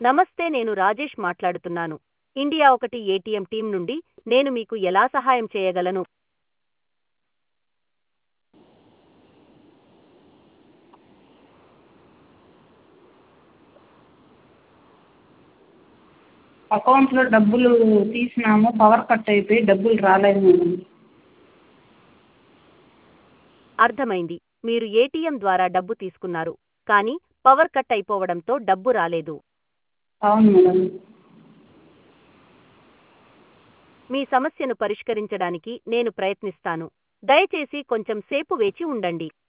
నమస్తే నేను రాజేష్ మాట్లాడుతున్నాను ఇండియా ఒకటి ఏటీఎం టీం నుండి నేను మీకు ఎలా సహాయం చేయగలను అకౌంట్లో డబ్బులు తీసినాము పవర్ కట్ అయిపోయి డబ్బులు రాలేదు మేడం అర్థమైంది మీరు ఏటీఎం ద్వారా డబ్బు తీసుకున్నారు కానీ పవర్ కట్ అయిపోవడంతో డబ్బు రాలేదు అవును మేడం మీ సమస్యను పరిష్కరించడానికి నేను ప్రయత్నిస్తాను దయచేసి కొంచెం సేపు వేచి ఉండండి